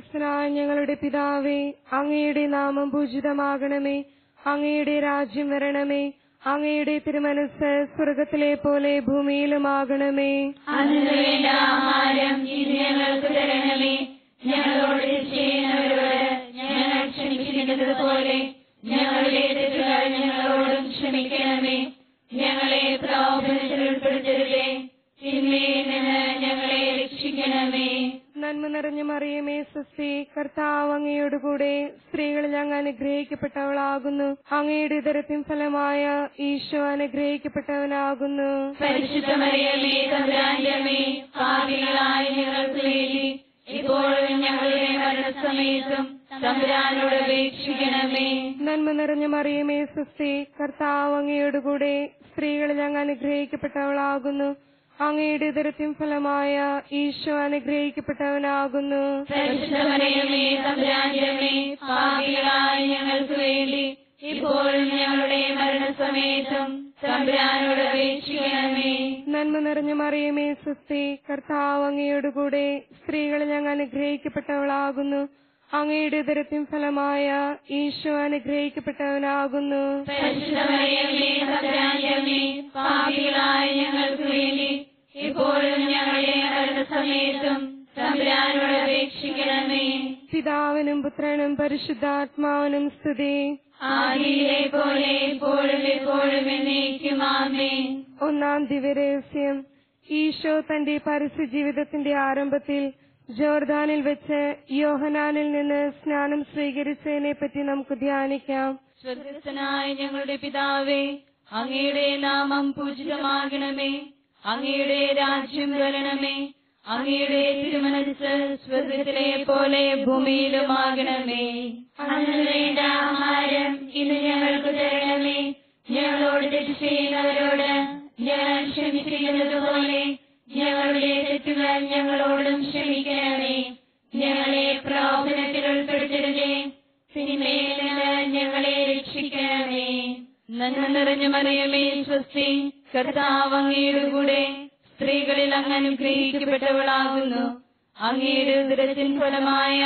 സ്വർഗസ്ഥനായ ഞങ്ങളുടെ പിതാവേ അങ്ങയുടെ നാമം പൂജിതമാകണമേ അങ്ങയുടെ രാജ്യം വരണമേ അങ്ങയുടെ തിരുമനസ് സ്വർഗത്തിലെ പോലെ ഭൂമിയിലുമാകണമേ അന്ന് വേണ്ട ആഹാരം ഇന്ന് ഞങ്ങൾക്ക് തരണമേ ഞങ്ങളോട് തെറ്റ് ചെയ്യുന്നവരോട് ഞങ്ങൾ ക്ഷമിച്ചിരിക്കുന്നത് പോലെ ഞങ്ങളുടെ തെറ്റുകൾ ഞങ്ങളോടും ക്ഷമിക്കണമേ ഞങ്ങളെ പ്രലോഭനത്തിൽ ഉൾപ്പെടുത്തരുതേ തിന്മയിൽ നിന്ന് ഞങ്ങളെ രക്ഷിക്കണമേ നന്മ നിറഞ്ഞ മറിയമേ സുസ്തി കർത്താവ് അങ്ങയോട് കൂടെ സ്ത്രീകളിൽ അങ്ങ് അനുഗ്രഹിക്കപ്പെട്ടവളാകുന്നു അങ്ങയുടെ ഇതരത്തിൻ ഫലമായ ഈശോ അനുഗ്രഹിക്കപ്പെട്ടവനാകുന്നു പരിശുദ്ധ മറിയമേ തമ്പുരാന്റെ അമ്മേ പാപികളായ ഞങ്ങൾക്ക് വേണ്ടി ഇപ്പോഴും ഞങ്ങളുടെ മരണസമയത്തും തമ്പുരാനോട് അപേക്ഷിക്കണമേ നന്മ നിറഞ്ഞ മറിയമേ സുസ്തി കർത്താവ് അങ്ങയോട് കൂടെ സ്ത്രീകളിൽ അങ്ങ് അനുഗ്രഹിക്കപ്പെട്ടവളാകുന്നു അങ്ങയുടെ ഇതരത്തിൻ ഫലമായ ഈശോ അനുഗ്രഹിക്കപ്പെട്ടവനാകുന്നു പരിശുദ്ധ മറിയമേ തമ്പുരാന്റെ അമ്മേ പാപികളായ ഞങ്ങൾക്ക് വേണ്ടി ഇപ്പോഴും ഞങ്ങളുടെ മരണസമയത്തും തമ്പുരാനോട് അപേക്ഷിക്കണമേ നന്മ നിറഞ്ഞ മറിയമേ സുസ്തി കർത്താവ് അങ്ങയോട് കൂടെ സ്ത്രീകളിൽ അങ്ങ് അനുഗ്രഹിക്കപ്പെട്ടവളാകുന്നു അങ്ങയുടെ ഉദരത്തിൻ ഫലമായ ഈശോ അനുഗ്രഹിക്കപ്പെട്ടവനാകുന്നു പരിശുദ്ധ മറിയമേ തമ്പുരാന്റെ അമ്മേ പാപികളായ ഞങ്ങൾക്ക് വേണ്ടി ഇപ്പോഴും ഞങ്ങളുടെ മരണസമയത്തും തമ്പുരാനോട് അപേക്ഷിക്കണമേ പിതാവിനും പുത്രനും പരിശുദ്ധാത്മാവിനും സ്തുതി ആദിയിലെ പോലെ ഇപ്പോഴും എപ്പോഴും എന്നേക്കും ആമേൻ ഒന്നാം ദിവ്യരഹസ്യം ഈശോ തന്റെ പരസ്യ ജീവിതത്തിന്റെ ആരംഭത്തിൽ ജോർദാനിൽ വെച്ച് യോഹനാനിൽ നിന്ന് സ്നാനം സ്വീകരിച്ചതിനെ പറ്റി നമുക്ക് ധ്യാനിക്കാം സ്വർഗസ്ഥനായ ഞങ്ങളുടെ പിതാവേ അങ്ങയുടെ നാമം പൂജിതമാകണമേ അങ്ങയുടെ രാജ്യം വരണമേ അങ്ങയുടെ തിരുമനസ് സ്വർഗത്തിലെ പോലെ ഭൂമിയിലുമാകണമേ അന്ന് വേണ്ട ആഹാരം ഇന്ന് ഞങ്ങൾക്ക് തരണമേ ഞങ്ങളോട് തെറ്റ് ചെയ്യുന്നവരോട് ഞങ്ങൾ ക്ഷമിച്ചിരിക്കുന്നത് പോലെ ഞങ്ങളുടെ തെറ്റുകൾ ഞങ്ങളോടും ക്ഷമിക്കണമേ ഞങ്ങളെ പ്രലോഭനത്തിൽ ഉൾപ്പെടുത്തരുതേ സിനിമയിൽ നിന്ന് ഞങ്ങളെ രക്ഷിക്കണമേ നന്മ നിറഞ്ഞ മറിയമേ സ്വസ്തി കർത്താവ് അങ്ങയുടെ കൂടെ സ്ത്രീകളിൽ അങ്ങ് അനുഗ്രഹിക്കപ്പെട്ടവളാകുന്നു അങ്ങയുടെ ഉദരത്തിൻ ഫലമായ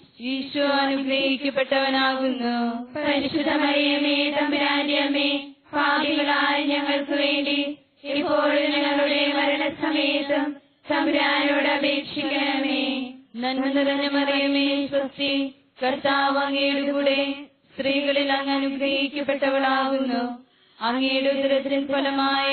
ഈശോ അനുഗ്രഹിക്കപ്പെട്ടവനാകുന്നു പരിശുദ്ധ മറിയമേ തമ്പുരാന്റെ അമ്മേ പാപികളായ ഞങ്ങൾക്ക് വേണ്ടി ഇപ്പോഴും ഞങ്ങളുടെ മരണസമയത്തും തമ്പുരാനോട് അപേക്ഷിക്കണമേ നന്മ നിറഞ്ഞ മറിയമേ സ്വസ്തി കർത്താവ് അങ്ങയുടെ കൂടെ സ്ത്രീകളിൽ അങ്ങ് അനുഗ്രഹിക്കപ്പെട്ടവളാകുന്നു അങ്ങയുടെ ഉദരത്തിൻ ഫലമായ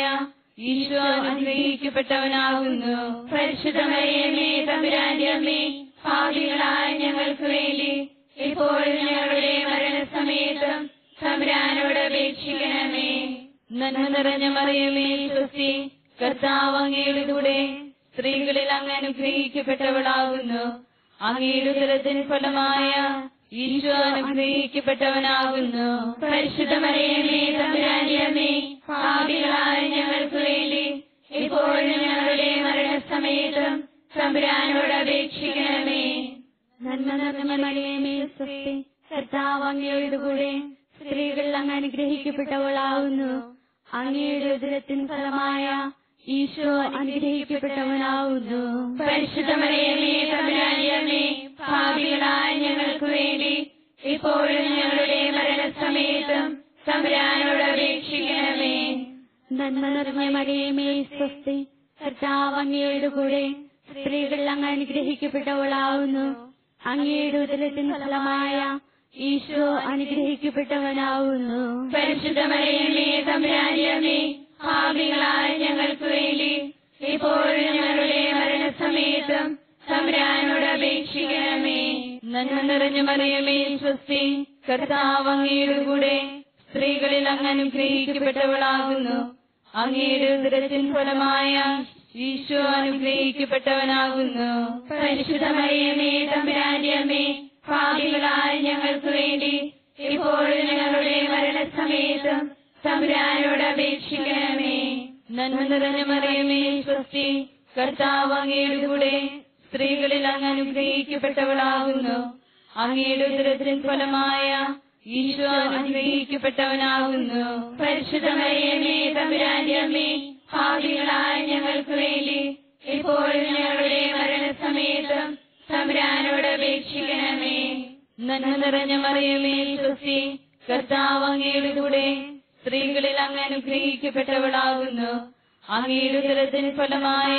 ഈശോ അനുഗ്രഹിക്കപ്പെട്ടവനാകുന്നു പരിശുദ്ധ മറിയമേ തമ്പുരാന്റെ അമ്മേ പാപികളായ ഞങ്ങൾക്ക് വേണ്ടി ഇപ്പോഴും ഞങ്ങളുടെ മരണസമയത്തും തമ്പുരാനോട് അപേക്ഷിക്കണമേ നന്മ നിറഞ്ഞ മറിയമേ സ്വസ്തി കർത്താവ് അങ്ങയുടെ കൂടെ സ്ത്രീകളിൽ അങ്ങ് അനുഗ്രഹിക്കപ്പെട്ടവളാകുന്നു അങ്ങയുടെ ഉദരത്തിന് ഫലമായ ഈശോ അനുഗ്രഹിക്കപ്പെട്ടവനാകുന്നു പരിശുദ്ധ മറിയമേ തമ്പുരാന്റെ അമ്മേ പാപികളായ ഞങ്ങൾക്ക് വേണ്ടി ഇപ്പോഴും ഞങ്ങളുടെ മരണസമയത്തും തമ്പുരാനോട് അപേക്ഷിക്കണമേ നന്മ നിറഞ്ഞ മറിയമേ സ്വസ്തി കർത്താവ് അങ്ങയുടെ കൂടെ സ്ത്രീകൾ അങ്ങ് അനുഗ്രഹിക്കപ്പെട്ടവളാകുന്നു അങ്ങയുടെ ഉദരത്തിൻ ഫലമായ ഈശോ അനുഗ്രഹിക്കപ്പെട്ടവനാവുന്നു പരിശുദ്ധ മറിയമേ തമ്പുരാനിയമ്മേ ഭാവികളായ ഞങ്ങൾക്ക് വേണ്ടി ഇപ്പോഴും ഞങ്ങളുടെ മരണസമയത്തും തമ്പുരാനോട് അപേക്ഷിക്കണമേ നന്മ നിറഞ്ഞ മറിയമേ സ്വസ്തി കർത്താവ് അങ്ങയുടെ കൂടെ സ്ത്രീകൾ അങ്ങ് അനുഗ്രഹിക്കപ്പെട്ടവളാവുന്നു അങ്ങയുടെ ഉദരത്തിൻ ഫലമായ ഈശോ അനുഗ്രഹിക്കപ്പെട്ടവനാവുന്നു പരിശുദ്ധ മറിയമേ തമ്പുരാനിയമ്മേ ഭാവികളായ ഞങ്ങൾക്ക് വേണ്ടി ഇപ്പോഴും ഞങ്ങളുടെ മരണസമയത്തും തമ്പുരാനോട് അപേക്ഷിക്കണമേ നന്മ നിറഞ്ഞ മറിയമേ സ്വസ്തി കർത്താവ് അങ്ങയുടെ കൂടെ സ്ത്രീകളിൽ അങ്ങ് അനുഗ്രഹിക്കപ്പെട്ടവളാകുന്നു അങ്ങയുടെ ഉദരത്തിൻ ഫലമായ ഈശോ അനുഗ്രഹിക്കപ്പെട്ടവനാകുന്നു പരിശുദ്ധ മറിയമേ തമ്പുരാന്റെ അമ്മേ ഭാവികളായ ഞങ്ങൾക്ക് വേണ്ടി ഇപ്പോഴും ഞങ്ങളുടെ മരണസമയത്തും തമ്പുരാനോട് അപേക്ഷിക്കണമേ നന്മ നിറഞ്ഞ മറിയമേ സ്വസ്തി കർത്താവ് അങ്ങയുടെ കൂടെ സ്ത്രീകളിൽ അങ്ങ് അനുഗ്രഹിക്കപ്പെട്ടവളാകുന്നു അങ്ങയുടെ ഉദരത്തിൻ ഫലമായ ഈശോ അനുഗ്രഹിക്കപ്പെട്ടവനാകുന്നു പരിശുദ്ധ മറിയമേ തമ്പുരാന്റെ അമ്മേ ഭാവികളായ ഞങ്ങൾക്ക് വേണ്ടി ഇപ്പോഴും ഞങ്ങളുടെ മരണസമയത്തും തമ്പുരാനോട് അപേക്ഷിക്കണമേ നന്മ നിറഞ്ഞ മറിയമേ സ്വസ്തി കർത്താവ് അങ്ങയുടെ കൂടെ സ്ത്രീകളിൽ അങ്ങ് അനുഗ്രഹിക്കപ്പെട്ടവളാകുന്നു അങ്ങയുടെ ഉദരത്തിന് ഫലമായ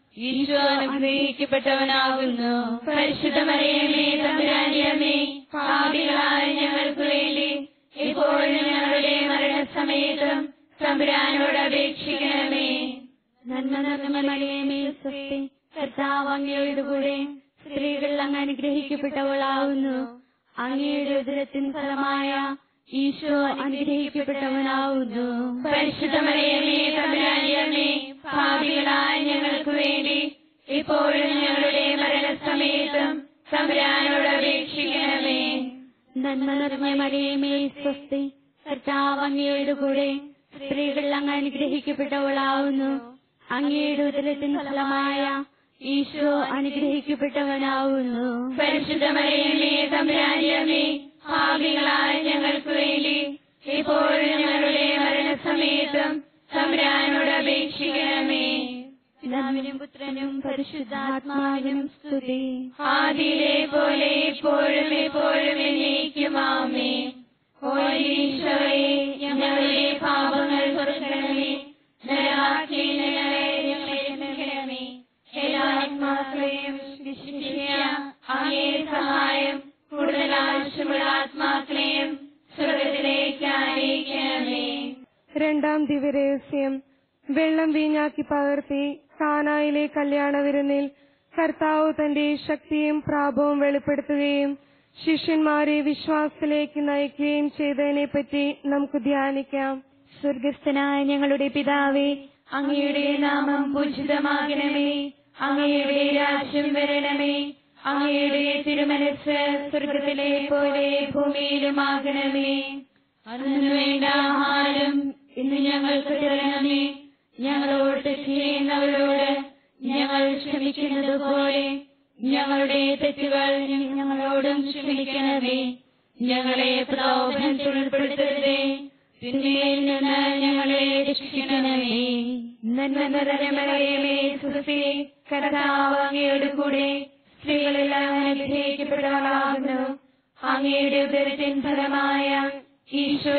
ഈശോ അനുഗ്രഹിക്കപ്പെട്ടവനാകുന്നു പരിശുദ്ധ മറിയമേ തമ്പുരാന്റെ അമ്മേ പാപികളായ ഞങ്ങൾക്ക് വേണ്ടി ഇപ്പോഴും ഞങ്ങളുടെ മരണസമയത്തും തമ്പുരാനോട് അപേക്ഷിക്കണമേ നന്മ നിറഞ്ഞ മറിയമേ സ്വസ്തി കർത്താവ് അങ്ങയുടെ കൂടെ സ്ത്രീകൾ അങ്ങ് അനുഗ്രഹിക്കപ്പെട്ടവളാകുന്നു അങ്ങയുടെ ഉദരത്തിന് ഫലമായ ഈശോ അനുഗ്രഹിക്കപ്പെട്ടവനാവുന്നു പരിശുദ്ധമറിയമേ തമ്പുരാനിയമ്മേ ഭാവികളായ ഞങ്ങൾക്ക് വേണ്ടി ഇപ്പോഴും ഞങ്ങളുടെ മരണസമയത്തും തമ്പുരാനോട് അപേക്ഷിക്കണമേ നന്മ നിറഞ്ഞ മറിയമേ സ്വസ്തി കർത്താവ് അങ്ങയുടെ കൂടെ സ്ത്രീകൾ അങ്ങ് അനുഗ്രഹിക്കപ്പെട്ടവളാവുന്നു അങ്ങയുടെ ഉദരത്തിന് ഫലമായ ഈശോ അനുഗ്രഹിക്കപ്പെട്ടവനാവുന്നു പരിശുദ്ധമറിയമേ തമ്പുരാനിയമ്മേ ഭാവികളായ ഞങ്ങൾക്ക് വേണ്ടി ഇപ്പോഴും ഞങ്ങളുടെ മരണസമയത്തും തമ്പുരാനോട് അപേക്ഷിക്കണമേ പിതാവിനും പുത്രനും പരിശുദ്ധാത്മാവിനും സ്തുതി ആദിയിലെ പോലെ ഇപ്പോഴും എപ്പോഴും എന്നേക്കുമാമേ ഓ ഈശോയെ ഞങ്ങളുടെ പാപങ്ങൾ പൊറുക്കണമേ നരകാഗ്നിയിൽ ഞങ്ങളെ രക്ഷിക്കണമേ എല്ലാ ആത്മാക്കളെയും വിശിഷ്യ അങ്ങേ സഹായം കൂടുതൽ ആവശ്യമുള്ള ആത്മാക്കളെയും സ്വർഗത്തിലേക്ക് ആനയിക്കണമേ രണ്ടാം ദിവ്യരഹസ്യം വെള്ളം വീഞ്ഞാക്കി പകർത്തി കാനായിലെ കല്യാണ വിരുന്നിൽ കർത്താവ് തന്റെ ശക്തിയും പ്രാപവും വെളിപ്പെടുത്തുകയും ശിഷ്യന്മാരെ വിശ്വാസത്തിലേക്ക് നയിക്കുകയും ചെയ്തതിനെ പറ്റി നമുക്ക് ധ്യാനിക്കാം സ്വർഗസ്ഥനായ ഞങ്ങളുടെ പിതാവേ അങ്ങയുടെ നാമം പൂജിതമാകണമേ അങ്ങയുടെ രാജ്യം വരണമേ അങ്ങയുടെ തിരുമനസ് സ്വർഗത്തിലെ പോലെ ഭൂമിയിലുമാകണമേ അന്നു വേണ്ട ആഹാരം ഇന്ന് ഞങ്ങൾക്ക് തരണമേ ഞങ്ങളോട് തെറ്റ് ചെയ്യുന്നവരോട് ഞങ്ങൾ ക്ഷമിക്കുന്നത് പോലെ ഞങ്ങളുടെ തെറ്റുകൾ ഞങ്ങളോടും ക്ഷമിക്കണമേ ഞങ്ങളെ പ്രലോഭനത്തിൽ ഉൾപ്പെടുത്തരുതേ തിന്മയിൽ നിന്ന് ഞങ്ങളെ രക്ഷിക്കണമേ നന്മ നിറഞ്ഞമറിയമേ സുഖി കർത്താവ് അങ്ങയുടെ കൂടെ സ്ത്രീകളെല്ലാം അനുഗ്രഹിക്കപ്പെട്ടവളാകുന്നു അങ്ങയുടെ ഉദരത്തിൻ ഫലമായ ഈശോ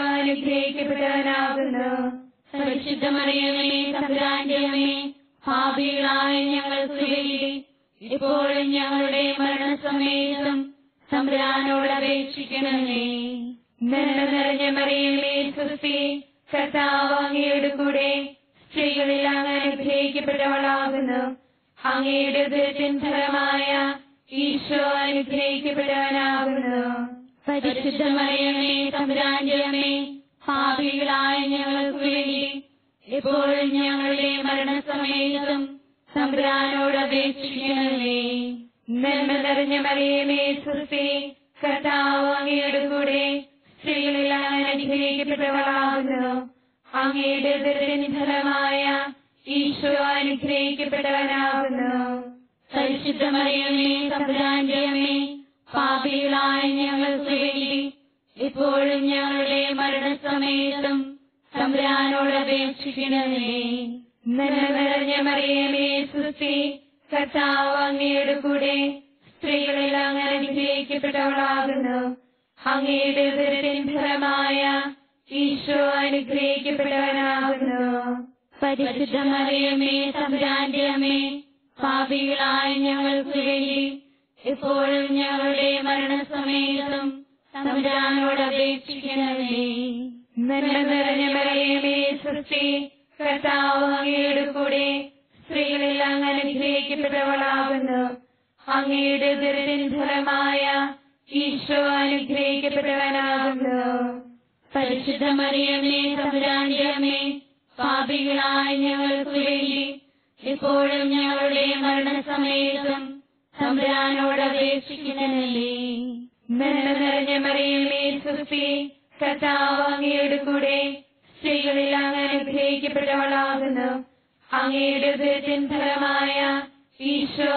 അനുഗ്രഹിക്കപ്പെട്ടവനാകുന്നു പരിശുദ്ധമറിയമേ തമ്പുരാന്റെ അമ്മേ പാപികളായ ഞങ്ങൾക്ക് വേണ്ടി ഇപ്പോഴും ഞങ്ങളുടെ മരണസമയത്തും തമ്പുരാനോട് അപേക്ഷിക്കണമേ നന്മ നിറഞ്ഞ മറിയമേ സുസ്തി കർത്താവ് അങ്ങയുടെ കൂടെ സ്ത്രീകളിൽ അങ്ങ് അനുഗ്രഹിക്കപ്പെട്ടവളാകുന്നു അങ്ങയുടെ ഉദരത്തിൻ ഫലമായ ഈശോ അനുഗ്രഹിക്കപ്പെട്ടവനാകുന്നു പരിശുദ്ധ മറിയമേ തമ്പുരാന്റെ അമ്മേ പാപികളായ ഞങ്ങൾക്ക് വേണ്ടി ഇപ്പോഴും ഞങ്ങളുടെ മരണസമയത്തും തമ്പുരാനോട് അപേക്ഷിക്കണമേ നന്മ നിറഞ്ഞ മറിയമേ സുസ്തി കർത്താവ് അങ്ങയുടെ കൂടെ സ്ത്രീകളിൽ അങ്ങ് അനുഗ്രഹിക്കപ്പെട്ടവളാകുന്നു അങ്ങയുടെ ഉദരത്തിൻ ഫലമായ ഈശോ അനുഗ്രഹിക്കപ്പെട്ടവനാകുന്നു പരിശുദ്ധ മറിയമേ തമ്പുരാന്റെ അമ്മേ പാപികളായ ഞങ്ങൾക്ക് വേണ്ടി ഇപ്പോഴും ഞങ്ങളുടെ മരണസമയത്തും തമ്പുരാനോട് അപേക്ഷിക്കണമേ നന്മ നിറഞ്ഞ മറിയമേ സുസ്തി കർത്താവ് അങ്ങയുടെ കൂടെ സ്ത്രീകളിൽ അങ്ങ് അനുഗ്രഹിക്കപ്പെട്ടവളാകുന്നു അങ്ങയുടെ ഉദരത്തിൻ ഫലമായ ഈശോ അനുഗ്രഹിക്കപ്പെട്ടവനാകുന്നു പരിശുദ്ധ മറിയമേ തമ്പുരാന്റെ അമ്മേ പാപികളായ ഞങ്ങൾക്ക് വേണ്ടി ഇപ്പോഴും ഞങ്ങളുടെ മരണസമയത്തും തമ്പുരാനോട് അപേക്ഷിക്കണമേ നന്മ നിറഞ്ഞ മറിയമേ സൃഷ്ടി കർത്താവ് അങ്ങയുടെ കൂടെ സ്ത്രീകളിൽ അങ്ങ് അനുഗ്രഹിക്കപ്പെട്ടവളാകുന്നു അങ്ങയുടെ ദുരിതൻ ഫലമായ ഈശോ അനുഗ്രഹിക്കപ്പെട്ടവനാകുന്നു പരിശുദ്ധ മറിയമേ തമ്പുരാന്റെ അമ്മേ പാപികളായ ഞങ്ങൾക്ക് വേണ്ടി ഇപ്പോഴും ഞങ്ങളുടെ മരണസമയത്തും തമ്പുരാനോട് അപേക്ഷിക്കണമേ നന്മ നിറഞ്ഞ മറിയമേ സുസ്തി കർത്താവ് അങ്ങയുടെ കൂടെ സ്ത്രീകളിൽ അങ്ങ് അനുഗ്രഹിക്കപ്പെട്ടവളാകുന്നു അങ്ങയുടെ ഉദരത്തിൻ ഫലമായ ഈശോ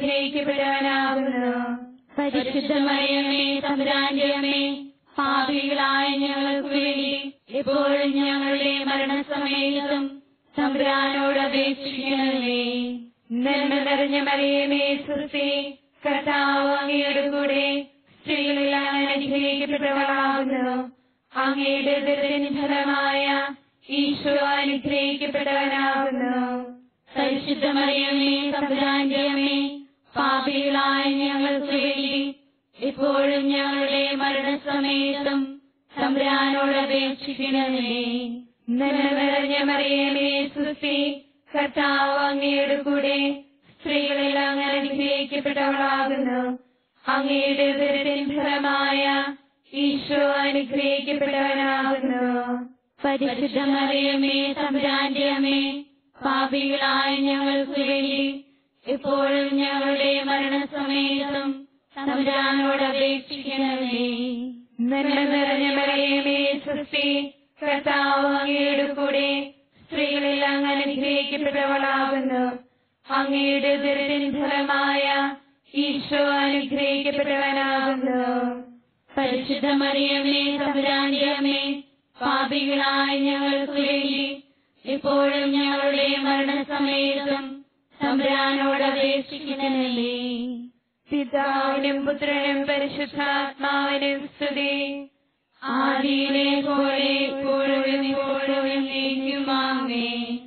അനുഗ്രഹിക്കപ്പെട്ടവനാകുന്നു പരിശുദ്ധ മറിയമേ തമ്പുരാന്റെ അമ്മേ പാപികളായ ഞങ്ങൾക്ക് വേണ്ടി ഇപ്പോഴും ഞങ്ങളുടെ മരണസമയത്തും തമ്പുരാനോട് അപേക്ഷിക്കണമേ നന്മ നിറഞ്ഞ മറിയമേ സുസ്തി കർത്താവ് അങ്ങയുടെ കൂടെ സ്ത്രീകളിൽ അങ്ങ് അനുഗ്രഹിക്കപ്പെട്ടവളാകുന്നു അങ്ങയുടെ ദുരിതൻ ഫലമായ ഈശോ അനുഗ്രഹിക്കപ്പെട്ടവനാകുന്നു പരിശുദ്ധ മറിയമ്മേ തമ്പുരാന്റെ അമ്മേ പാപികളായ ഞങ്ങൾക്ക് വേണ്ടി ഇപ്പോഴും ഞങ്ങളുടെ മരണസമയത്തും തമ്പുരാനോട് അപേക്ഷിക്കണമേ നന്മ നിറഞ്ഞ മറിയമേ സുസ്തി കർത്താവ് അങ്ങയുടെ കൂടെ സ്ത്രീകളിൽ അങ്ങ് അനുഗ്രഹിക്കപ്പെട്ടവളാകുന്നു അങ്ങയുടെ ഉദരത്തിൻ ഫലമായ ഈശോ അനുഗ്രഹിക്കപ്പെട്ടവനാകുന്നു പരിശുദ്ധ മറിയമേ തമ്പുരാന്റെ അമ്മേ പാപികളായ ഞങ്ങൾക്ക് വേണ്ടി ഇപ്പോഴും ഞങ്ങളുടെ മരണസമയത്തും തമ്പുരാനോട് അപേക്ഷിക്കണമേ നന്മ നിറഞ്ഞ മറിയമേ സൃഷ്ടി കർത്താവ് അങ്ങയുടെ കൂടെ സ്ത്രീകളിൽ അങ്ങ് അനുഗ്രഹിക്കപ്പെട്ടവളാകുന്നു അങ്ങയുടെ ദുരിതൻ ഫലമായ ഈശോ അനുഗ്രഹിക്കപ്പെട്ടവനാകുന്നു പരിശുദ്ധ മറിയമേ തമ്പുരാന്റെ അമ്മേ പാപികളായ ഞങ്ങൾക്ക് വേണ്ടി ഇപ്പോഴും ഞങ്ങളുടെ മരണസമയത്തും തമ്പുരാനോട് അപേക്ഷിക്കണമേ പിതാവിനും പുത്രനും പരിശുദ്ധാത്മാവിനും സ്തുതി ആദിയിലെ പോലെ ഇപ്പോഴും ഇപ്പോഴും നീക്കുമാമേ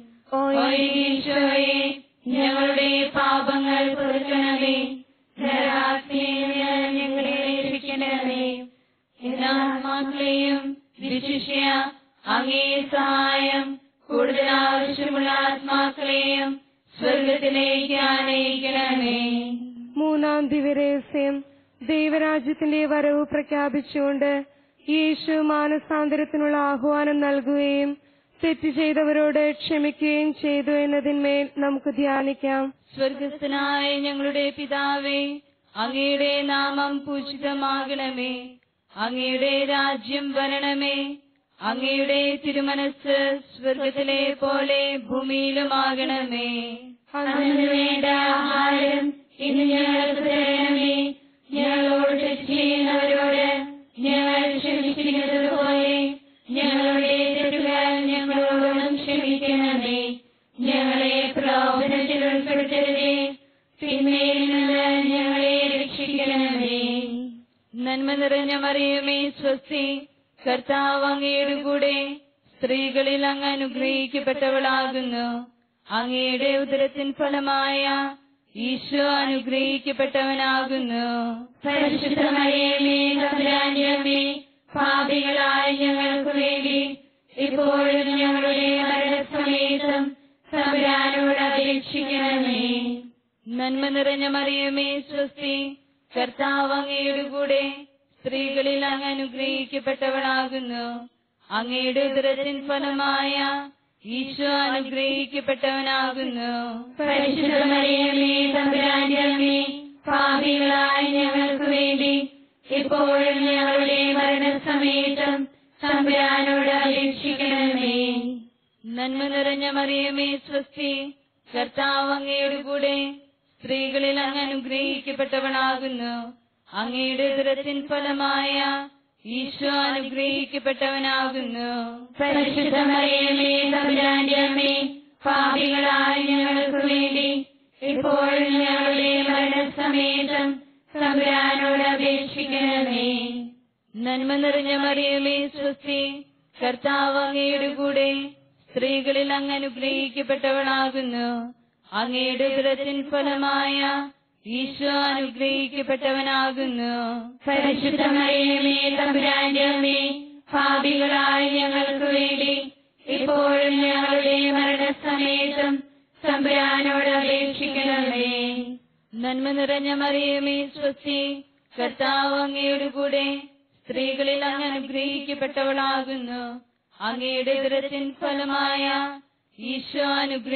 ഈശോയെ ഞങ്ങളുടെ പാപങ്ങൾ പൊറുക്കണമേ നരാജ്ഞയെ ഞങ്ങളെ രക്ഷിക്കണമേ എല്ലാ ആത്മാക്കളെയും വിശിഷ്യ അങ്ങേ സഹായം കൂടുതൽ ആവശ്യമുള്ള ആത്മാക്കളെയും സ്വർഗത്തിലേക്ക് ആനയിക്കണമേ മൂന്നാം ദിവരഹസ്യം ദൈവരാജ്യത്തിന്റെ വരവ് പ്രഖ്യാപിച്ചുകൊണ്ട് യേശു മാനസാന്തരത്തിനുള്ള ആഹ്വാനം നൽകുകയും തെറ്റ് ചെയ്തവരോട് ക്ഷമിക്കുകയും ചെയ്തു എന്നതിന്മേൽ നമുക്ക് ധ്യാനിക്കാം സ്വർഗസ്ഥനായ ഞങ്ങളുടെ പിതാവേ അങ്ങയുടെ നാമം പൂജിതമാകണമേ അങ്ങയുടെ രാജ്യം വരണമേ അങ്ങയുടെ തിരുമനസ് സ്വർഗത്തിലെ പോലെ ഭൂമിയിലുമാകണമേ അന്നു വേണ്ട ആഹാരം ഇന്ന് ഞങ്ങൾക്ക് തരണമേ ഞങ്ങളോട് തെറ്റ് ചെയ്യുന്നവരോട് ഞങ്ങൾ ക്ഷമിച്ചിരിക്കുന്നത് പോലെ ഞങ്ങളുടെ തെറ്റുകൾ ഞങ്ങളോടും ക്ഷമിക്കണമേ ഞങ്ങളെ പ്രലോഭനത്തിൽ ഉൾപ്പെടുത്തരുതേ തിന്മയിൽ നിന്ന് ഞങ്ങളെ രക്ഷിക്കണമേ നന്മ നിറഞ്ഞ മറിയമേ സ്വസ്തി കർത്താവ് അങ്ങയുടെ കൂടെ സ്ത്രീകളിൽ അങ്ങ് അനുഗ്രഹിക്കപ്പെട്ടവളാകുന്നു അങ്ങയുടെ ഉദരത്തിൻ ഫലമായ ഈശോ അനുഗ്രഹിക്കപ്പെട്ടവനാകുന്നു പരിശുദ്ധ മറിയമേ തമ്പുരാന്റെ അമ്മേ പാപികളായ ഞങ്ങൾക്ക് വേണ്ടി ഇപ്പോഴും ഞങ്ങളുടെ മരണസമയത്തും തമ്പുരാനോട് അപേക്ഷിക്കണമേ നന്മ നിറഞ്ഞ മറിയമേ സ്വസ്തി കർത്താവ് അങ്ങയുടെ കൂടെ സ്ത്രീകളിൽ അങ്ങ് അനുഗ്രഹിക്കപ്പെട്ടവളാകുന്നു അങ്ങയുടെ ഉദരത്തിൻ ഫലമായ ഈശോ അനുഗ്രഹിക്കപ്പെട്ടവനാകുന്നു പരിശുദ്ധ മറിയമേ തമ്പുരാന്റെ അമ്മേ പാപികളായ ഞങ്ങൾക്ക് വേണ്ടി ഇപ്പോഴും ഞങ്ങളുടെ മരണസമയത്തും തമ്പുരാനോട് അപേക്ഷിക്കണമേ നന്മ നിറഞ്ഞ മറിയമേ സ്വസ്തി കർത്താവ് അങ്ങയുടെ കൂടെ സ്ത്രീകളിൽ അങ്ങ് അനുഗ്രഹിക്കപ്പെട്ടവളാകുന്നു അങ്ങയുടെ ദുരത്തിൻ ഫലമായ ഈശോ അനുഗ്രഹിക്കപ്പെട്ടവനാകുന്നു പരിശുദ്ധ മറിയമേ തമ്പുരാന്റെ അമ്മേ പാപികളായ ഞങ്ങൾക്ക് വേണ്ടി ഇപ്പോഴും ഞങ്ങളുടെ മരണസമയത്തും തമ്പുരാനോട് അപേക്ഷിക്കണമേ നന്മ നിറഞ്ഞ മറിയമേ സ്വസ്തി കർത്താവ് അങ്ങയുടെ കൂടെ സ്ത്രീകളിൽ അങ്ങ് അനുഗ്രഹിക്കപ്പെട്ടവളാകുന്നു അങ്ങയുടെ ദുരത്തിൻ ഫലമായ ഈശോ അനുഗ്രഹിക്കപ്പെട്ടവനാകുന്നു പരിശുദ്ധ മറിയമേ തമ്പുരാന്റെ അമ്മേ പാപികളായ ഞങ്ങൾക്ക് വേണ്ടി ഇപ്പോഴും ഞങ്ങളുടെ മരണസമയത്തും തമ്പുരാനോട് അപേക്ഷിക്കണമേ നന്മ നിറഞ്ഞ മറിയമേ സ്വസ്തി കർത്താവ് അങ്ങയുടെ കൂടെ സ്ത്രീകളിൽ അങ്ങ് അനുഗ്രഹിക്കപ്പെട്ടവളാകുന്നു അങ്ങയുടെ ദുരത്തിൻ ഫലമായ ഈശോ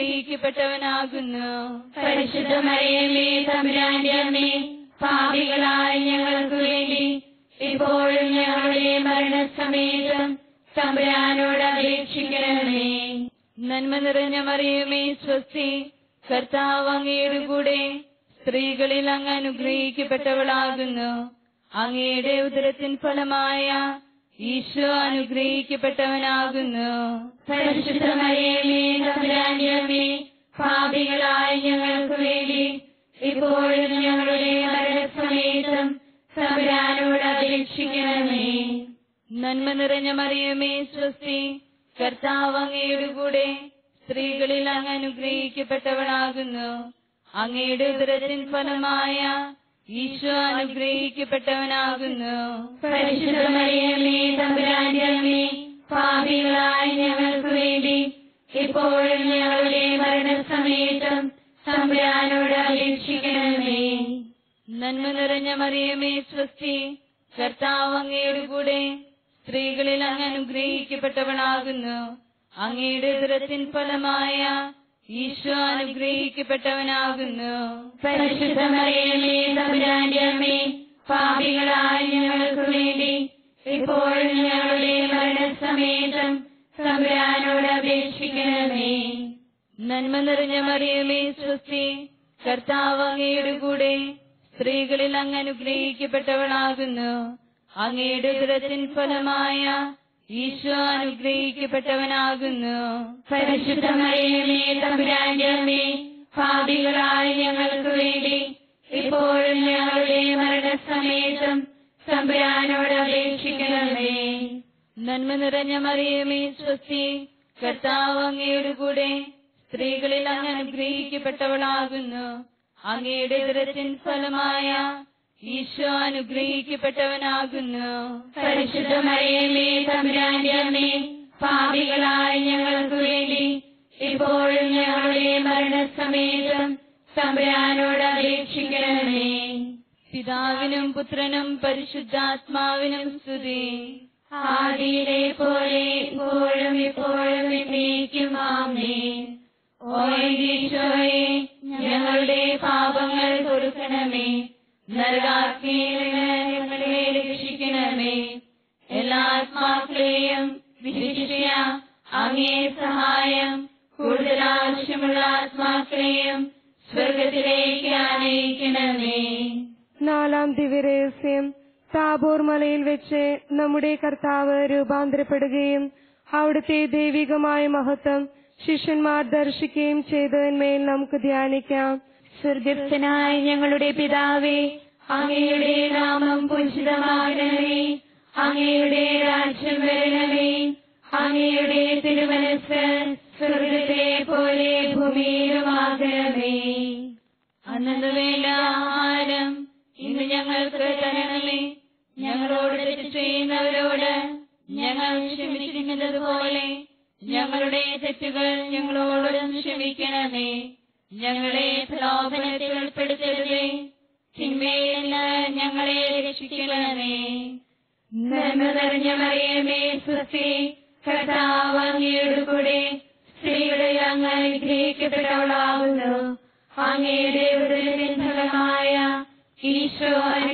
അനുഗ്രഹിക്കപ്പെട്ടവനാകുന്നു പരിശുദ്ധ മറിയമേ തമ്പുരാന്റെ അമ്മേ പാപികളായ ഞങ്ങൾക്ക് വേണ്ടി ഇപ്പോഴും ഞങ്ങളുടെ മരണസമയത്തും തമ്പുരാനോട് അപേക്ഷിക്കണമേ നന്മ നിറഞ്ഞ മറിയമേ സ്വസ്തി കർത്താവ് അങ്ങയുടെ കൂടെ സ്ത്രീകളിൽ അങ്ങ് അനുഗ്രഹിക്കപ്പെട്ടവളാകുന്നു അങ്ങയുടെ ഉദരത്തിൻ ഫലമായ ഈശോ അനുഗ്രഹിക്കപ്പെട്ടവനാകുന്നു പരിശുദ്ധ മറിയമേ തമ്പുരാന്റെ അമ്മേ പാപികളായ ഞങ്ങൾക്ക് വേണ്ടി ഇപ്പോഴും ഞങ്ങളുടെ മരണസമയത്തും തമ്പുരാനോട് അപേക്ഷിക്കണമേ നന്മ നിറഞ്ഞ മറിയമേ സ്വസ്തി കർത്താവ് അങ്ങയുടെ കൂടെ സ്ത്രീകളിൽ അങ്ങ് അനുഗ്രഹിക്കപ്പെട്ടവളാകുന്നു അങ്ങയുടെ ഉദരത്തിൻ ഫലമായ ഈശോ അനുഗ്രഹിക്കപ്പെട്ടവനാകുന്നു പരിശുദ്ധ മറിയമേ തമ്പുരാന്റെ അമ്മേ പാപികളായ ഞങ്ങൾക്ക് വേണ്ടി ഇപ്പോഴും ഞങ്ങളുടെ മരണസമയത്തും തമ്പുരാനോട് അപേക്ഷിക്കണമേ നന്മ നിറഞ്ഞ മറിയമേ സ്വസ്തി കർത്താവ് അങ്ങയുടെ കൂടെ സ്ത്രീകളിൽ അങ്ങ് അനുഗ്രഹിക്കപ്പെട്ടവളാകുന്നു അങ്ങയുടെ ഉദരത്തിൻ ഫലമായ ഈശോ അനുഗ്രഹിക്കപ്പെട്ടവനാകുന്നു പരിശുദ്ധ മറിയമേ തമ്പുരാന്റെ അമ്മേ പാപികളായ ഞങ്ങൾക്ക് വേണ്ടി ഇപ്പോഴും ഞങ്ങളുടെ മരണസമയത്തും തമ്പുരാനോട് അപേക്ഷിക്കണമേ നന്മ നിറഞ്ഞ മറിയമേ സ്വസ്തി കർത്താവ് അങ്ങയുടെ കൂടെ സ്ത്രീകളിൽ അങ്ങ് അനുഗ്രഹിക്കപ്പെട്ടവളാകുന്നു അങ്ങയുടെ ഉദരത്തിൻ ഫലമായ ഈശോ അനുഗ്രഹിക്കപ്പെട്ടവനാകുന്നു പരിശുദ്ധ മറിയമേ തമ്പുരാന്റെ അമ്മേ പാപികളായ ഞങ്ങൾക്ക് വേണ്ടി ഇപ്പോഴും ഞങ്ങളുടെ മരണസമയത്തും തമ്പുരാനോട് അപേക്ഷിക്കണമേ നന്മ നിറഞ്ഞ മറിയമേ സ്വസ്തി കർത്താവ് അങ്ങയുടെ കൂടെ സ്ത്രീകളിൽ അങ്ങ് അനുഗ്രഹിക്കപ്പെട്ടവളാകുന്നു അങ്ങയുടെ ഉദരത്തിൻ ഫലമായ ഈശോ അനുഗ്രഹിക്കപ്പെട്ടവനാകുന്നു പരിശുദ്ധ മറിയമേ തമ്പുരാന്റെ അമ്മേ പാപികളായ ഞങ്ങൾക്ക് വേണ്ടി ഇപ്പോഴും ഞങ്ങളുടെ മരണസമയത്തും തമ്പുരാനോട് അപേക്ഷിക്കണമേ പിതാവിനും പുത്രനും പരിശുദ്ധാത്മാവിനും സ്തുതി ആദിയിലെ പോലെ ഇപ്പോഴും ഇപ്പോഴും എന്നേക്കും ആമേൻ ഓ ഈശോയെ ഞങ്ങളുടെ പാപങ്ങൾ കൊടുക്കണമേ നരകാഗ്നിയിൽ നിന്ന് ഞങ്ങളെ രക്ഷിക്കണമേ എല്ലാ ആത്മാക്കളെയും വിശിഷ്യ അങ്ങേ സഹായം കൂടുതൽ ആവശ്യമുള്ള ആത്മാക്കളെയും സ്വർഗത്തിലേക്ക് ആനയിക്കണമേ നാലാം ദിവ്യരഹസ്യം താബോർ മലയിൽ വെച്ച് നമ്മുടെ കർത്താവ് രൂപാന്തരപ്പെടുകയും അവിടുത്തെ ദൈവികമായ മഹത്വം ശിഷ്യന്മാർ ദർശിക്കുകയും ചെയ്തതിന്മേൽ നമുക്ക് ധ്യാനിക്കാം സ്വർഗസ്ഥനായ ഞങ്ങളുടെ പിതാവേ അങ്ങയുടെ നാമം പൂജിതമാകണമേ അങ്ങയുടെ രാജ്യം വരണമേ അങ്ങയുടെ തിരുമനസ് സ്വർഗത്തെ പോലെ ഭൂമിയിലുമാകണമേ അന്നു വേണ്ട ആഹാരം ഇന്ന് ഞങ്ങൾക്ക് തരണമേ ഞങ്ങളോട് തെറ്റ് ചെയ്യുന്നവരോട് ഞങ്ങൾ ക്ഷമിച്ചിരിക്കുന്നത് പോലെ ഞങ്ങളുടെ തെറ്റുകൾ ഞങ്ങളോടും ക്ഷമിക്കണമേ ഞങ്ങളെ പ്രലോഭനത്തിൽ ഉൾപ്പെടുത്തരുതേ തിന്മയിൽ നിന്ന് ഞങ്ങളെ രക്ഷിക്കണമേ നന്മ നിറഞ്ഞ മറിയമേ സ്വസ്തി കർത്താവ് അങ്ങയുടെ കൂടെ സ്ത്രീകളിൽ അങ്ങ് അനുഗ്രഹിക്കപ്പെട്ടവളാകുന്നു അങ്ങയുടെ ഉദരത്തിൻ ഫലമായ ഈശോ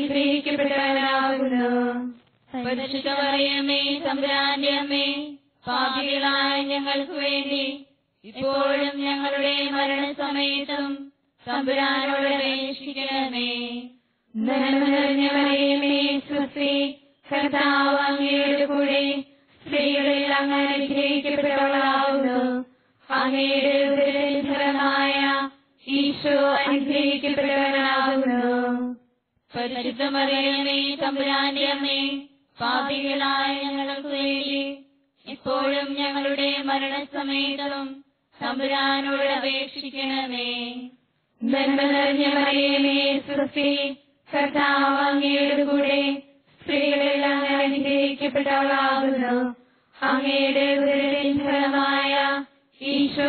അനുഗ്രഹിക്കപ്പെട്ടവനാകുന്നു പരിശുദ്ധ മറിയമേ തമ്പുരാന്റെ അമ്മേ പാപികളായ ഞങ്ങൾക്ക് വേണ്ടി ഇപ്പോഴും ഞങ്ങളുടെ മരണസമയത്തും തമ്പുരാനോട് അപേക്ഷിക്കണമേ നന്മ നിറഞ്ഞ മറിയമേ സ്വസ്തി കർത്താവ് അങ്ങയുടെ കൂടെ സ്ത്രീകളിൽ അങ്ങ് അനുഗ്രഹിക്കപ്പെട്ടവളാകുന്നു അങ്ങയുടെ ഉദരത്തിൻ ഫലമായ ഈശോ അനുഗ്രഹിക്കപ്പെട്ടവനാകുന്നു പരിശുദ്ധ മറിയമേ തമ്പുരാന്റെ അമ്മേ പാപികളായ ഞങ്ങൾക്ക് വേണ്ടി ഇപ്പോഴും ഞങ്ങളുടെ മരണസമയത്തും തമ്പുരാനോട് അപേക്ഷിക്കണമേ നന്മ നിറഞ്ഞ മറിയമേ സ്വസ്തി കർത്താവ് അങ്ങയുടെ കൂടെ സ്ത്രീകളിൽ അങ്ങ് അനുഗ്രഹിക്കപ്പെട്ടവളാകുന്നു അങ്ങയുടെ ഉദരത്തിൻ ഫലമായ ഈശോ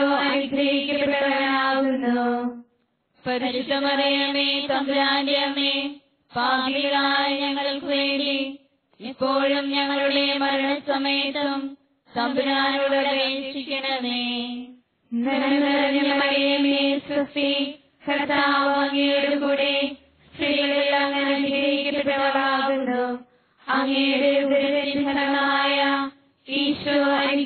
അനുഗ്രഹിക്കപ്പെട്ടവനാകുന്നു പരിശുദ്ധ മറിയമേ തമ്പുരാന്റെ അമ്മേ പാപികളായ ഞങ്ങൾക്ക് വേണ്ടി ഇപ്പോഴും ഞങ്ങളുടെ മരണസമയത്തും തമ്പുരാനോട് അപേക്ഷിക്കണമേ നന്മ നിറഞ്ഞ മറിയമേ സ്വസ്തി കർത്താവ് അങ്ങയുടെ കൂടെ സ്ത്രീകളിൽ അങ്ങ് അനുഗ്രഹിക്കപ്പെട്ടവളാകുന്നു അങ്ങയുടെ ഉദരത്തിൻ ഫലമായ ഈശോ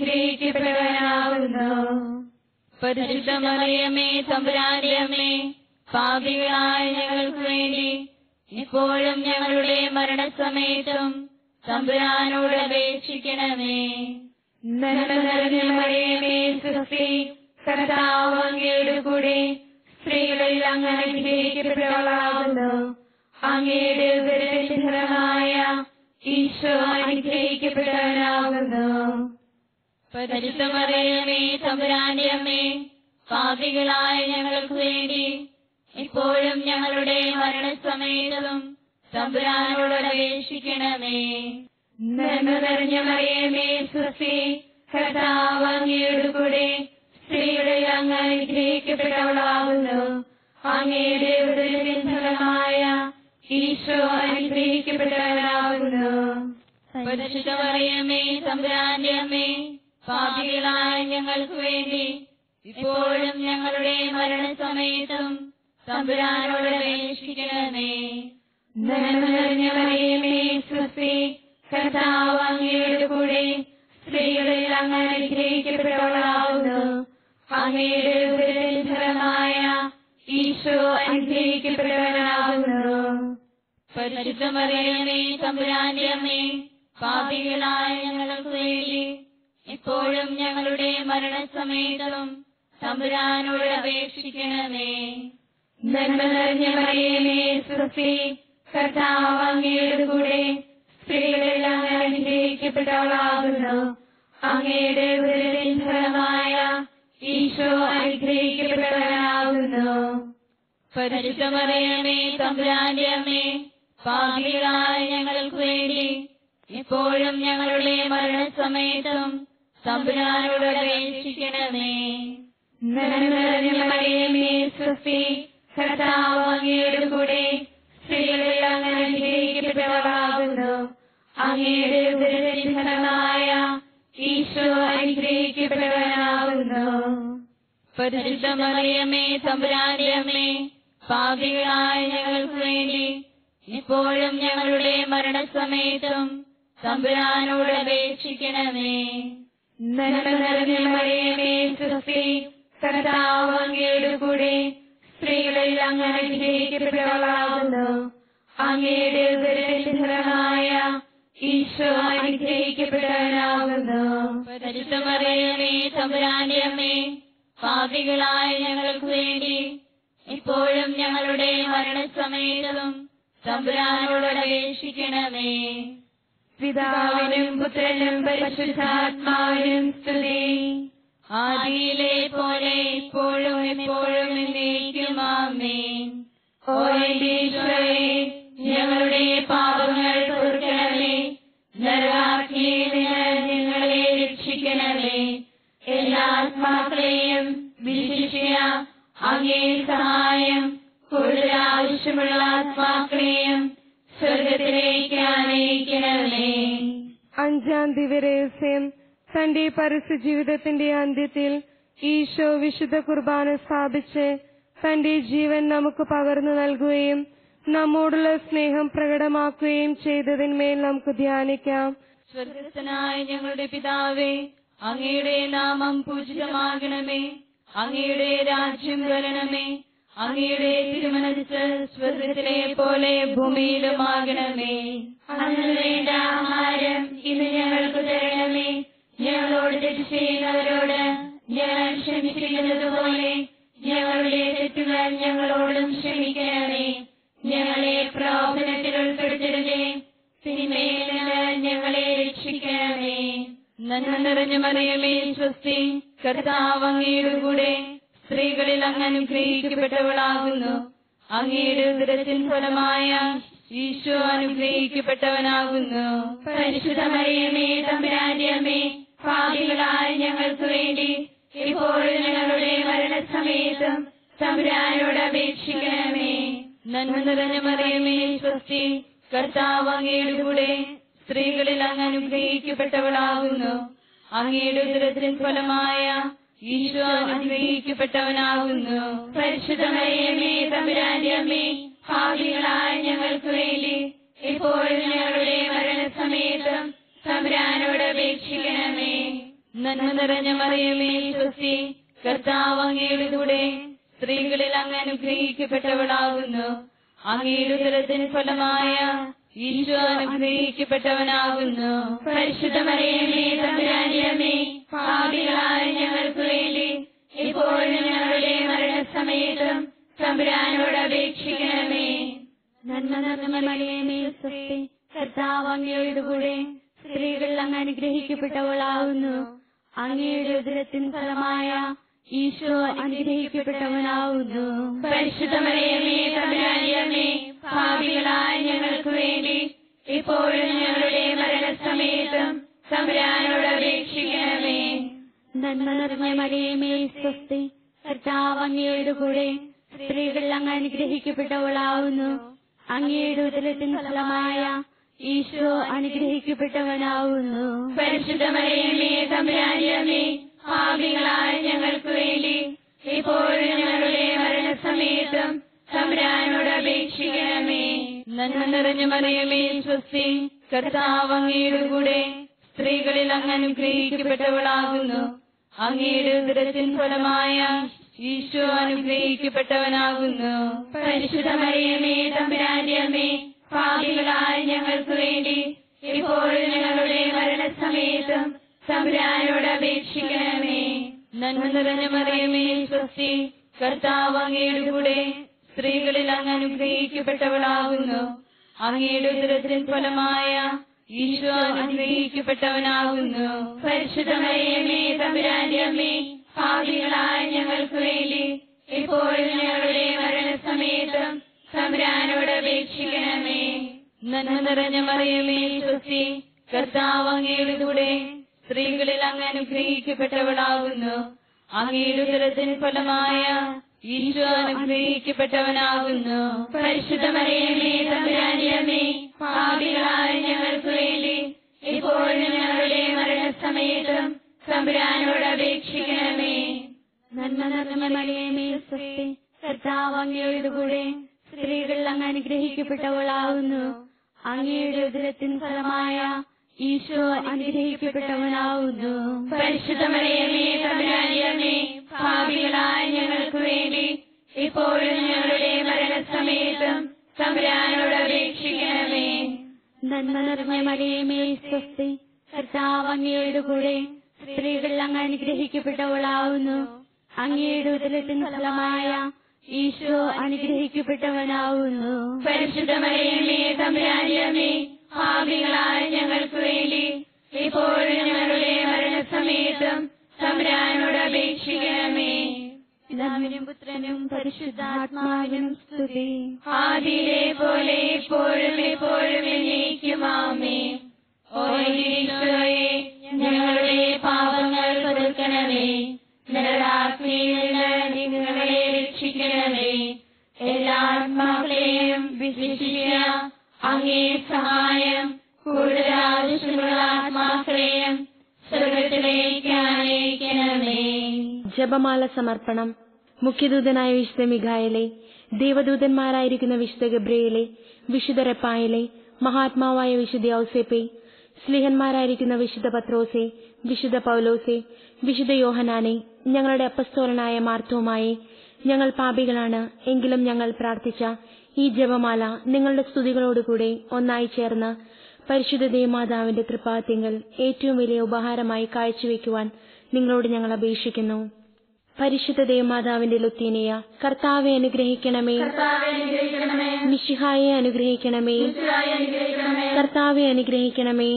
അനുഗ്രഹിക്കപ്പെട്ടവനാകുന്നു പരിശുദ്ധ മറിയമേ തമ്പുരാന്റെ അമ്മേ പാപികളായ ഞങ്ങൾക്ക് വേണ്ടി ഇപ്പോഴും ഞങ്ങളുടെ മരണസമയത്തും തമ്പുരാനോട് അപേക്ഷിക്കണമേ നന്മ നിറഞ്ഞ മറിയമേ സ്വസ്തി കർത്താവ് അങ്ങയുടെ കൂടെ സ്ത്രീകളിൽ അങ്ങ് അനുഗ്രഹിക്കപ്പെട്ടവളാകുന്നു അങ്ങയുടെ ഉദരത്തിൻ ഫലമായ ഈശോ അനുഗ്രഹിക്കപ്പെട്ടവനാകുന്നു പരിശുദ്ധമറിയമേ തമ്പുരാന്റെ അമ്മേ പാപികളായ ഞങ്ങൾക്ക് വേണ്ടി ഇപ്പോഴും ഞങ്ങളുടെ മരണസമയത്തും തമ്പുരാനോട് അപേക്ഷിക്കണമേ നന്മ നിറഞ്ഞ മറിയമേ സുസ്തി കർത്താവ് അങ്ങയുടെ കൂടെ സ്ത്രീകളിൽ അങ്ങ് അനുഗ്രഹിക്കപ്പെട്ടവളാകുന്നു അങ്ങയുടെ ഉദരത്തിൻ ഫലമായ ഈശോ അനുഗ്രഹിക്കപ്പെട്ടവനാകുന്നു പരിശുദ്ധമറിയമേ തമ്പുരാന്റെ അമ്മേ പാപികളായ ഞങ്ങൾക്ക് വേണ്ടി ഇപ്പോഴും ഞങ്ങളുടെ മരണസമയത്തും തമ്പുരാനോട് അപേക്ഷിക്കണമേ നന്മ നിറഞ്ഞ മറിയമേ സുസ്തി കർത്താവ് അങ്ങയുടെ കൂടെ സ്ത്രീകളിൽ അങ്ങ് അനുഗ്രഹിക്കപ്പെട്ടവളാകുന്നു അങ്ങയുടെ ഉദരത്തിൻ ഫലമായ ഈശോ അനുഗ്രഹിക്കപ്പെട്ടവനാകുന്നു പരിശുദ്ധമറിയമേ തമ്പുരാന്റെ അമ്മേ പാപികളായ ഞങ്ങൾക്ക് വേണ്ടി ഇപ്പോഴും ഞങ്ങളുടെ മരണസമയത്തും തമ്പുരാനോട് അപേക്ഷിക്കണമേ നന്മ നിറഞ്ഞ മറിയമേ സുസ്തി കർത്താവ് അങ്ങയുടെ കൂടെ സ്ത്രീകളിൽ അങ്ങ് അനുഗ്രഹിക്കപ്പെട്ടവളാകുന്നു അങ്ങയുടെ ഉദരത്തിൻ ഫലമായ ഈശോ അനുഗ്രഹിക്കപ്പെട്ടവനാകുന്നു പരിശുദ്ധമറിയമേ തമ്പുരാന്റെ അമ്മേ പാപികളായ ഞങ്ങൾക്ക് വേണ്ടി ഇപ്പോഴും ഞങ്ങളുടെ മരണസമയത്തും തമ്പുരാനോട് അപേക്ഷിക്കണമേ നന്മ നിറഞ്ഞ മറിയമേ സുസ്തി കർത്താവ് അങ്ങയുടെ കൂടെ സ്ത്രീകളിൽ അങ്ങ് അനുഗ്രഹിക്കപ്പെട്ടവളാകുന്നു അങ്ങയുടെ ഉദരത്തിൻ ഫലമായ ഈശോ അനുഗ്രഹിക്കപ്പെട്ടവനാകുന്നു പരിശുദ്ധമറിയമേ തമ്പുരാന്റെ അമ്മേ പാപികളായ ഞങ്ങൾക്ക് വേണ്ടി ഇപ്പോഴും ഞങ്ങളുടെ മരണസമയത്തും തമ്പുരാനോട് അപേക്ഷിക്കണമേ നന്മ നിറഞ്ഞ മറിയമേ സുസ്തി കർത്താവ് അങ്ങയുടെ കൂടെ സ്ത്രീകളിൽ അങ്ങ് അനുഗ്രഹിക്കപ്പെട്ടവളാകുന്നു അങ്ങയുടെ ഉദരത്തിൻ ഫലമായ ഈശോ അനുഗ്രഹിക്കപ്പെട്ടവനാകുന്നു പരിശുദ്ധമറിയമേ തമ്പുരാന്റെ അമ്മേ പാപികളായ ഞങ്ങൾക്ക് വേണ്ടി ഇപ്പോഴും ഞങ്ങളുടെ മരണസമയത്തും തമ്പുരാനോട് അപേക്ഷിക്കണമേ പിതാവിനും പുത്രനും പരിശുദ്ധാത്മാവിനും സ്തുതി ആദിയിലെ പോലെ ഇപ്പോഴും എപ്പോഴും എന്നേക്കും ആമേൻ ഓ എന്റെ ഈശോയെ ഞങ്ങളുടെ പാപങ്ങൾ പൊറുക്കണമേ നരകാഗ്നിയിൽ നിന്ന് ഞങ്ങളെ രക്ഷിക്കണമേ എല്ലാ ആത്മാക്കളെയും വിശിഷ്യ അങ്ങേ സഹായം കൂടുതൽ ആവശ്യമുള്ള ആത്മാക്കളെയും സ്വർഗത്തിലേക്ക് ആനയിക്കണമേ അഞ്ചാം ദിവരഹസ്യം തന്റെ പരസ്യ ജീവിതത്തിന്റെ അന്ത്യത്തിൽ ഈശോ വിശുദ്ധ കുർബാന സ്ഥാപിച്ച് തന്റെ ജീവൻ നമുക്ക് പകർന്നു നൽകുകയും നമ്മോടുള്ള സ്നേഹം പ്രകടമാക്കുകയും ചെയ്തതിന്മേൽ നമുക്ക് ധ്യാനിക്കാം സ്വർഗസ്ഥനായ ഞങ്ങളുടെ പിതാവേ അങ്ങയുടെ നാമം പൂജിതമാകണമേ അങ്ങയുടെ രാജ്യം വരണമേ അങ്ങയുടെ തിരുമനസ് സ്വർഗത്തിലെ പോലെ ഭൂമിയിലുമാകണമേ അന്ന് വേണ്ട ആഹാരം ഇന്ന് ഞങ്ങൾക്ക് തരണമേ ഞങ്ങളോട് തെറ്റ് ചെയ്യുന്നവരോട് ഞങ്ങൾ ക്ഷമിച്ചിരിക്കുന്നത് പോലെ ഞങ്ങളുടെ തെറ്റുകൾ ഞങ്ങളോടും ക്ഷമിക്കണമേ ഞങ്ങളെ പ്രലോഭനത്തിൽ ഉൾപ്പെടുത്തരുതേ സിനിമയിൽ നിന്ന് ഞങ്ങളെ രക്ഷിക്കണമേ നന്മ നിറഞ്ഞ മറിയമേ സ്വസ്തി കർത്താവ് അങ്ങയുടെ കൂടെ സ്ത്രീകളിൽ അങ്ങ് അനുഗ്രഹിക്കപ്പെട്ടവളാകുന്നു അങ്ങയുടെ ഉദരത്തിൻ ഫലമായ ഈശോ അനുഗ്രഹിക്കപ്പെട്ടവനാകുന്നു പരിശുദ്ധ മറിയമേ തമ്പുരാന്റെ അമ്മേ പാപികളായ ഞങ്ങൾക്ക് വേണ്ടി ഇപ്പോഴും ഞങ്ങളുടെ മരണസമയത്തും തമ്പുരാനോട് അപേക്ഷിക്കണമേ നന്മ നിറഞ്ഞ മറിയമേ സ്വസ്തി കർത്താവ് അങ്ങയുടെ കൂടെ സ്ത്രീകളിൽ അങ്ങ് അനുഗ്രഹിക്കപ്പെട്ടവളാകുന്നു അങ്ങയുടെ ഉദരത്തിൻ ഫലമായ ഈശോ അനുഗ്രഹിക്കപ്പെട്ടവനാകുന്നു പരിശുദ്ധ മറിയമേ തമ്പുരാന്റെ അമ്മേ പാപികളായ ഞങ്ങൾക്ക് വേണ്ടി ഇപ്പോഴും ഞങ്ങളുടെ മരണസമയത്തും തമ്പുരാനോട് അപേക്ഷിക്കണമേ നന്മ നിറഞ്ഞ മറിയമേ സ്വസ്തി കർത്താവ് അങ്ങയുടെ കൂടെ സ്ത്രീകളിൽ അങ്ങ് അനുഗ്രഹിക്കപ്പെട്ടവളാകുന്നു അങ്ങയുടെ ഉദരത്തിൻ ഫലമായ ഈശോ അനുഗ്രഹിക്കപ്പെട്ടവനാകുന്നു പരിശുദ്ധ മറിയമേ തമ്പുരാന്റെ അമ്മേ പാപികളായ ഞങ്ങൾക്ക് വേണ്ടി ഇപ്പോഴും ഞങ്ങളുടെ മരണസമയത്തും മറിയമേ സ്വസ്തി കർത്താവ് അങ്ങയുടെ കൂടെ സ്ത്രീകൾ അങ്ങ് അനുഗ്രഹിക്കപ്പെട്ടവളാവുന്നു അങ്ങയുടെ ഉദരത്തിൻ ഫലമായ ഈശോ അനുഗ്രഹിക്കപ്പെട്ടവനാവുന്നു പരിശുദ്ധ മറിയമേ തമ്പുരാന്റെ അമ്മേ പാപികളായ ഞങ്ങൾക്ക് വേണ്ടി ഇപ്പോഴും ഞങ്ങളുടെ മരണസമയത്തും തമ്പുരാനോട് അപേക്ഷിക്കണമേ നന്മ നിറഞ്ഞ മറിയമേ സ്വസ്തി കർത്താവ് അങ്ങയുടെ കൂടെ സ്ത്രീകൾ അങ്ങ് അനുഗ്രഹിക്കപ്പെട്ടവളാവുന്നു അങ്ങയുടെ ഉദരത്തിൻ ഫലമായ ഈശോ അനുഗ്രഹിക്കപ്പെട്ടവനാവുന്നു പരിശുദ്ധ മറിയമേ തമ്പുരാന്റെ അമ്മേ പാപികളായ ഞങ്ങൾക്ക് വേണ്ടി ഇപ്പോഴും ഞങ്ങളുടെ മരണസമയത്തും തമ്പുരാനോട് അപേക്ഷിക്കണമേ നന്മ നിറഞ്ഞ മറിയമേ സ്വസ്തി കർത്താവ് അങ്ങയുടെ കൂടെ സ്ത്രീകളിൽ അങ്ങ് അനുഗ്രഹിക്കപ്പെട്ടവളാകുന്നു അങ്ങയുടെ ഉദരത്തിൻ ഫലമായ ഈശോ അനുഗ്രഹിക്കപ്പെട്ടവനാകുന്നു പരിശുദ്ധ മറിയമേ തമ്പുരാന്റെ അമ്മേ പാപികളായ ഞങ്ങൾക്ക് വേണ്ടി ഇപ്പോഴും ഞങ്ങളുടെ മരണസമയത്തും തമ്പുരാനോട് അപേക്ഷിക്കണമേ നന്മ നിറഞ്ഞ മറിയമേ സ്വസ്തി കർത്താവ് അങ്ങയുടെ കൂടെ സ്ത്രീകളിൽ അങ്ങ് അനുഗ്രഹിക്കപ്പെട്ടവളാകുന്നു അങ്ങയുടെ ഉദരത്തിൻ ഫലമായ ഈശോ അനുഗ്രഹിക്കപ്പെട്ടവനാകുന്നു പരിശുദ്ധ മറിയമേ തമ്പുരാന്റെ അമ്മേ പാപികളായ ഞങ്ങൾക്ക് വേണ്ടി ഇപ്പോഴും ഞങ്ങളുടെ മരണസമയത്തും തമ്പുരാനോട് അപേക്ഷിക്കണമേ നന്മ നിറഞ്ഞ മറിയമേ സ്വസ്തി കർത്താവ് അങ്ങയുടെ കൂടെ സ്ത്രീകളിൽ അങ്ങ് അനുഗ്രഹിക്കപ്പെട്ടവളാകുന്നു അങ്ങയുടെ ഉദരത്തിൻ ഫലമായ ഈശോ അനുഗ്രഹിക്കപ്പെട്ടവനാകുന്നു പരിശുദ്ധ മറിയമേ തമ്പുരാന്റെ അമ്മേ പാപികളായ ഞങ്ങൾക്ക് വേണ്ടി ഇപ്പോഴും ഞങ്ങളുടെ മരണസമയത്തും തമ്പുരാനോട് അപേക്ഷിക്കണമേ നന്മ നിറഞ്ഞ മറിയമേ സ്വസ്തി കർത്താവ് അങ്ങയുടെ കൂടെ സ്ത്രീകൾ അങ്ങ് അനുഗ്രഹിക്കപ്പെട്ടവളാകുന്നു അങ്ങയുടെ ഉദരത്തിൻ ഫലമായ ഈശോ അനുഗ്രഹിക്കപ്പെട്ടവനാകുന്നു പരിശുദ്ധ മറിയമേ തമ്പുരാന്റെ അമ്മേ പാപികളായ ഞങ്ങൾക്ക് വേണ്ടി ഇപ്പോഴും ഞങ്ങളുടെ മരണസമയത്തും തമ്പുരാനോട് അപേക്ഷിക്കണമേ നന്മ നിറഞ്ഞ മറിയമേ സ്വസ്തി കർത്താവ് അങ്ങയുടെ കൂടെ സ്ത്രീകൾ അങ്ങ് അനുഗ്രഹിക്കപ്പെട്ടവളാവുന്നു അങ്ങയുടെ ഉദരത്തിൻ ഫലമായ ഈശോ അനുഗ്രഹിക്കപ്പെട്ടവനാവുന്നു പരിശുദ്ധ മറിയമേ തമ്പുരാന്റെ അമ്മേ പാപികളായ ഞങ്ങൾക്ക് വേണ്ടി ഇപ്പോഴും ഞങ്ങളുടെ മരണസമയത്തും തമ്പുരാനോട് അപേക്ഷിക്കണമേ പിതാവിനും പുത്രനും പരിശുദ്ധാത്മാവിനും സ്തുതി ആദിയിലെ പോലെ ഇപ്പോഴും എപ്പോഴും എന്നേക്കുമാമേ ഓ ഈശോയെ ഞങ്ങളുടെ പാപങ്ങൾ പൊറുക്കണമേ നരകാഗ്നിയിൽ നിന്ന് നിങ്ങളെ രക്ഷിക്കണമേ എല്ലാ ആത്മാക്കളെയും വിശിഷ്യ അങ്ങേ സഹായം കൂടുതൽ ആവശ്യമുള്ള ആത്മാക്കളെയും സ്വർഗത്തിലേക്ക് അനയിക്കണമേ ജപമാല സമർപ്പണം മുഖ്യദൂതനായ വിശുദ്ധ മിഖായലെ ദേവദൂതന്മാരായിരിക്കുന്ന വിശുദ്ധ ഗബ്രിയലെ വിശുദ്ധ റെപ്പായലെ മഹാത്മാവായ വിശുദ്ധ ഔസേപ്പെ സ്ലിഹന്മാരായിരിക്കുന്ന വിശുദ്ധ പത്രോസെ വിശുദ്ധ പൗലോസെ വിശുദ്ധ യോഹനാനെ ഞങ്ങളുടെ അപ്പസ്തോലനായ മാർത്തോമായെ ഞങ്ങൾ പാപികളാണ് എങ്കിലും ഞങ്ങൾ പ്രാർത്ഥിച്ച ഈ ജപമാല നിങ്ങളുടെ സ്തുതികളോടുകൂടെ ഒന്നായി ചേർന്ന് പരിശുദ്ധ ദേവമാതാവിന്റെ തൃപ്പാത്തിങ്കൽ ഏറ്റവും വലിയ ഉപഹാരമായി കാഴ്ചവെക്കുവാൻ നിങ്ങളോട് ഞങ്ങൾ അപേക്ഷിക്കുന്നു പരിശുദ്ധ ദേവമാതാവിന്റെ ലുത്തീനിയ കർത്താവെ അനുഗ്രഹിക്കണമേ മിശിഹായെ അനുഗ്രഹിക്കണമേ കർത്താവെ അനുഗ്രഹിക്കണമേ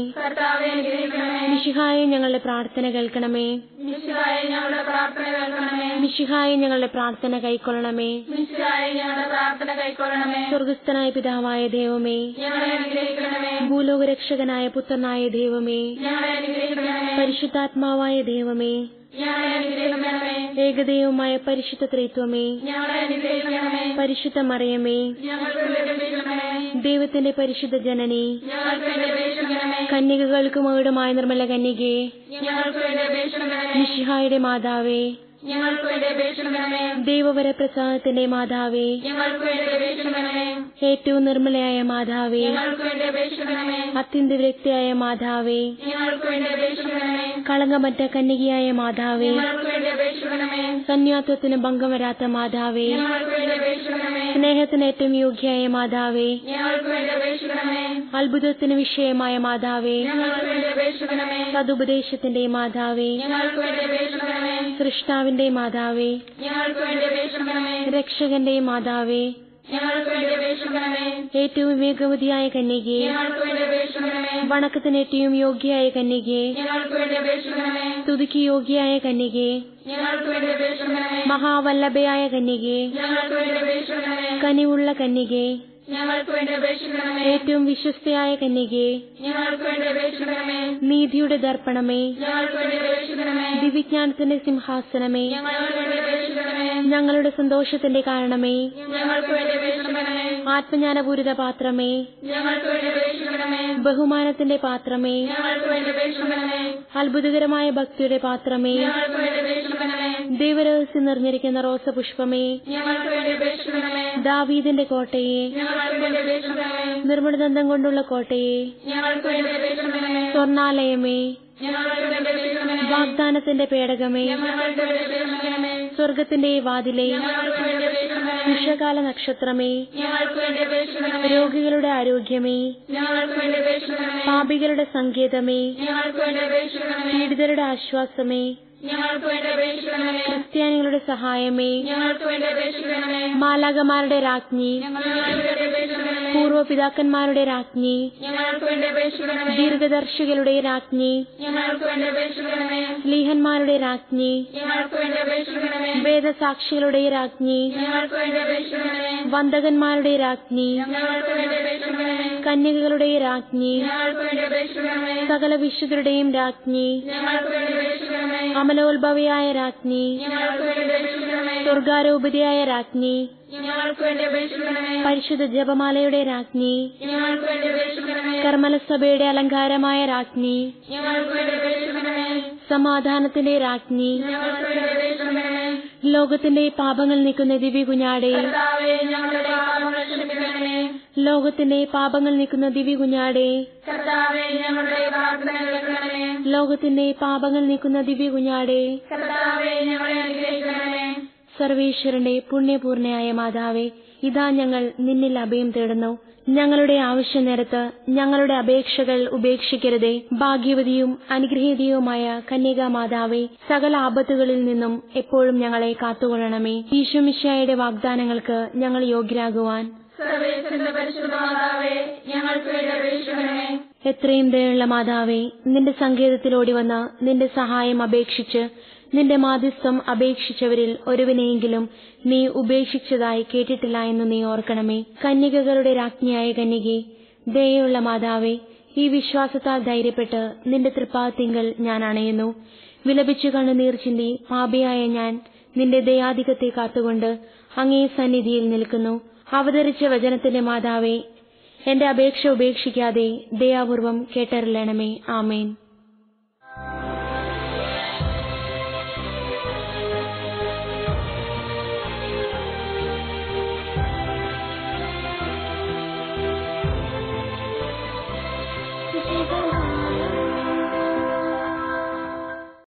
മിശിഹായെ ഞങ്ങളുടെ പ്രാർത്ഥന കേൾക്കണമേ ഞങ്ങളുടെ പ്രാർത്ഥന കേൾക്കണമേ മിശിഹായെ ഞങ്ങളുടെ പ്രാർത്ഥന കൈക്കൊള്ളണമേ മിശിഹായെ ഞങ്ങളുടെ പ്രാർത്ഥന കൈക്കൊള്ളണമേ സ്വർഗസ്ഥനായ പിതാവായ ദൈവമേ ഞങ്ങളെ അനുഗ്രഹിക്കണമേ ഭൂലോകരക്ഷകനായ പുത്രനായ ദൈവമേ ഞങ്ങളെ അനുഗ്രഹിക്കണമേ പരിശുദ്ധാത്മാവായ ദൈവമേ ഞങ്ങളെ അനുഗ്രഹിക്കണമേ ഏകദൈവമായ പരിശുദ്ധ ത്രിത്വമേ ഞങ്ങളെ അനുഗ്രഹിക്കണമേ പരിശുദ്ധ മറിയമേ ഞങ്ങൾക്ക് വേണ്ടി അപേക്ഷിക്കണമേ ദൈവത്തിന്റെ പരിശുദ്ധ ജനനി ഞങ്ങൾക്ക് വേണ്ടി അപേക്ഷിക്കണമേ കന്യകകൾക്ക് മകുടമായ നിർമ്മല കന്യകയെ ഞങ്ങൾക്ക് വേണ്ടി അപേക്ഷിക്കണമേ മിഷിഹായുടെ മാതാവേ ഞങ്ങൾക്ക് വേണ്ടി അപേക്ഷിക്കണമേ ദൈവവരപ്രസാദത്തിന്റെ മാതാവേ ഞങ്ങൾക്ക് വേണ്ടി അപേക്ഷിക്കണമേ ഏറ്റവും നിർമ്മലയായ മാതാവേ ഞങ്ങൾക്ക് വേണ്ടി അപേക്ഷിക്കണമേ അത്യന്ത വ്യക്തിയായ മാതാവേ ഞങ്ങൾക്ക് വേണ്ടി അപേക്ഷിക്കണമേ കളങ്കമറ്റ കന്യകയായ മാതാവേ ഞങ്ങൾക്ക് വേണ്ടി അപേക്ഷിക്കണമേ സന്യാസത്തിന് ഭംഗം വരാത്ത മാതാവേ ഞങ്ങൾക്ക് വേണ്ടി അപേക്ഷിക്കണമേ സ്നേഹത്തിന് ഏറ്റവും യോഗ്യയായ മാതാവേ ഞങ്ങൾക്ക് വേണ്ടി അപേക്ഷിക്കണമേ അത്ഭുതത്തിന് വിഷയമായ മാതാവേ ഞങ്ങൾക്ക് വേണ്ടി അപേക്ഷിക്കണമേ സതുപദേശത്തിന്റെ മാതാവേ ഞങ്ങൾക്ക് വേണ്ടി അപേക്ഷിക്കണമേ സൃഷ്ടാവിന്റെ മാതാവേ ഞങ്ങൾക്ക് വേണ്ടി അപേക്ഷിക്കണമേ രക്ഷകന്റെ മാതാവേ ഞങ്ങൾക്ക് വേണ്ടി അപേക്ഷിക്കണമേ ഏറ്റവും വിവേകവതിയായ കന്യകെ ഞങ്ങൾക്ക് വേണ്ടി അപേക്ഷിക്കണമേ വണക്കത്തിന് ഏറ്റവും യോഗ്യയായ കന്യകെ ഞങ്ങൾക്ക് വേണ്ടി അപേക്ഷിക്കണമേ സ്തുതിക്ക് യോഗ്യയായ കന്യകെ ഞങ്ങൾക്ക് വേണ്ടി അപേക്ഷിക്കണമേ മഹാവല്ലഭയായ കന്യകെ ഞങ്ങൾക്ക് വേണ്ടി അപേക്ഷിക്കണമേ കനിവുള്ള കന്യകെ ഞങ്ങൾക്ക് വേണ്ടി അപേക്ഷിക്കണമേ ഏറ്റവും വിശ്വസ്തയായ കന്യകെ ഞങ്ങൾക്ക് വേണ്ടി അപേക്ഷിക്കണമേ നീതിയുടെ ദർപ്പണമേ ഞങ്ങൾക്ക് വേണ്ടി അപേക്ഷിക്കണമേ ദിവിജ്ഞാനത്തിന്റെ സിംഹാസനമേ ഞങ്ങൾക്ക് വേണ്ടി അപേക്ഷിക്കണമേ ഞങ്ങളുടെ സന്തോഷത്തിന്റെ കാരണമേ ഞങ്ങൾക്ക് വേണ്ടി അപേക്ഷിക്കണമേ ആത്മജ്ഞാനപൂരിത പാത്രമേ ഞങ്ങൾക്ക് വേണ്ടി അപേക്ഷിക്കണമേ ബഹുമാനത്തിന്റെ പാത്രമേ ഞങ്ങൾക്ക് വേണ്ടി അപേക്ഷിക്കണമേ അത്ഭുതകരമായ ഭക്തിയുടെ പാത്രമേ ഞങ്ങൾക്ക് വേണ്ടി അപേക്ഷിക്കണമേ ദൈവരഹസ്യം നിറഞ്ഞിരിക്കുന്ന റോസപുഷ്പമേ ഞങ്ങൾക്ക് വേണ്ടി അപേക്ഷിക്കണമേ ദാവീദിന്റെ കോട്ടയെ ഞങ്ങൾക്ക് വേണ്ടി അപേക്ഷിക്കണമേ നിർമ്മലദന്തം കൊണ്ടുള്ള കോട്ടയെ ഞങ്ങൾക്ക് വേണ്ടി അപേക്ഷിക്കണമേ സ്വർണാലയമേ ഞങ്ങൾക്ക് വേണ്ടി അപേക്ഷിക്കണമേ വാഗ്ദാനത്തിന്റെ പേടകമേ ഞങ്ങൾക്ക് വേണ്ടി അപേക്ഷിക്കണമേ സ്വർഗത്തിന്റെ വാതിലെ ഞങ്ങൾക്ക് വേണ്ടി അപേക്ഷിക്കണമേ ഉഷകാല നക്ഷത്രമേ ഞങ്ങൾക്ക് വേണ്ടി അപേക്ഷിക്കണമേ രോഗികളുടെ ആരോഗ്യമേ ഞങ്ങൾക്ക് വേണ്ടി അപേക്ഷിക്കണമേ പാപികളുടെ സങ്കേതമേ ഞങ്ങൾക്ക് വേണ്ടി അപേക്ഷിക്കണമേ പീഡിതരുടെ ആശ്വാസമേ ഞങ്ങൾക്ക് വേണ്ടി അപേക്ഷിക്കണമേ ക്രിസ്ത്യാനികളുടെ സഹായമേ ഞങ്ങൾക്ക് വേണ്ടി അപേക്ഷിക്കണമേ മാലാകമാരുടെ രാജ്ഞി ഞങ്ങൾക്ക് വേണ്ടി അപേക്ഷിക്കണമേ പൂർവ്വപിതാക്കന്മാരുടെ രാജ്ഞി ഞങ്ങൾക്ക് വേണ്ടി അപേക്ഷിക്കണമേ ദീർഘദർശികളുടെ രാജ്ഞി ഞങ്ങൾക്ക് വേണ്ടി അപേക്ഷിക്കണമേ സ്ലീഹന്മാരുടെ രാജ്ഞി ഞങ്ങൾക്ക് വേണ്ടി അപേക്ഷിക്കണമേ വേദസാക്ഷികളുടെ രാജ്ഞി ഞങ്ങൾക്ക് വേണ്ടി അപേക്ഷിക്കണമേ വന്ദകന്മാരുടെ രാജ്ഞി ഞങ്ങൾക്ക് വേണ്ടി അപേക്ഷിക്കണമേ കന്യകകളുടെ രാജ്ഞി ഞങ്ങൾക്ക് വേണ്ടി അപേക്ഷിക്കണമേ സകല വിശുദ്ധരുടെയും രാജ്ഞി ഞങ്ങൾക്ക് വേണ്ടി അപേക്ഷിക്കണമേ അമലോത്ഭവയായ രാജ്ഞി ഞങ്ങൾക്ക് വേണ്ടി അപേക്ഷിക്കണമേ സ്വർഗാരോപതിയായ രാജ്ഞി ഞങ്ങൾക്ക് വേണ്ടി അപേക്ഷിക്കണമേ പരിശുദ്ധ ജപമാലയുടെ രാജ്ഞി ഞങ്ങൾക്ക് വേണ്ടി അപേക്ഷിക്കണമേ കർമ്മലസഭയുടെ അലങ്കാരമായ രാജ്ഞി ഞങ്ങൾക്ക് വേണ്ടി അപേക്ഷിക്കണമേ സമാധാനത്തിന്റെ രാജ്ഞി ഞങ്ങൾക്ക് വേണ്ടി അപേക്ഷിക്കണമേ ലോകത്തിന്റെ പാപങ്ങൾ നീക്കുന്ന ദിവ്യ കുഞ്ഞാടെ കർത്താവേ ഞങ്ങളുടെ പാപങ്ങൾ ക്ഷമിക്കണമേ ലോകത്തിന്റെ പാപങ്ങൾ നീക്കുന്ന ദിവ്യ കുഞ്ഞാടെ കർത്താവേ ഞങ്ങളുടെ പ്രാർത്ഥന കേൾക്കണമേ ലോകത്തിന്റെ പാപങ്ങൾ നീക്കുന്ന ദിവ്യ കുഞ്ഞാടെ കർത്താവേ ഞങ്ങളെ അനുഗ്രഹിക്കണമേ സർവേശ്വരന്റെ പുണ്യപൂർണയായ മാതാവേ ഇതാ ഞങ്ങൾ നിന്നിൽ അഭയം തേടുന്നു ഞങ്ങളുടെ ആവശ്യ നേരത്ത് ഞങ്ങളുടെ അപേക്ഷകൾ ഉപേക്ഷിക്കരുതേ ഭാഗ്യവതിയും അനുഗ്രഹീതയുമായ കന്യകാ മാതാവേ സകല ആപത്തുകളിൽ നിന്നും എപ്പോഴും ഞങ്ങളെ കാത്തുകൊള്ളണമേ ഈശോമിശായുടെ വാഗ്ദാനങ്ങൾക്ക് ഞങ്ങൾ യോഗ്യരാകുവാൻ സർവേശ്വരന്റെ പരിശുദ്ധ മാതാവേ ഞങ്ങൾക്ക് വേണ്ടി അപേക്ഷിക്കണമേ എത്രയും ദയുള്ള മാതാവേ നിന്റെ സങ്കേതത്തിലോടി വന്ന് നിന്റെ സഹായം അപേക്ഷിച്ച് നിന്റെ മാധ്യസ്ഥം അപേക്ഷിച്ചവരിൽ ഒരുവനെയെങ്കിലും നീ ഉപേക്ഷിച്ചതായി കേട്ടിട്ടില്ല എന്ന് നീ ഓർക്കണമേ കന്യകകളുടെ രാജ്ഞിയായ കന്യകെ ദയുള്ള മാതാവേ ഈ വിശ്വാസത്താൽ ധൈര്യപ്പെട്ട് നിന്റെ തൃപ്പാത്തിങ്കൽ ഞാൻ അണയുന്നു വിലപിച്ചു കണ്ണുനീർ ചിന്തി പാപിയായ ഞാൻ നിന്റെ ദയാധികത്തെ കാത്തുകൊണ്ട് അങ്ങേ സന്നിധിയിൽ നിൽക്കുന്നു അവതരിച്ച വചനത്തിന്റെ മാതാവേ എന്റെ അപേക്ഷ ഉപേക്ഷിക്കാതെ ദയാപൂർവം കേട്ടറിയണമേ ആമേൻ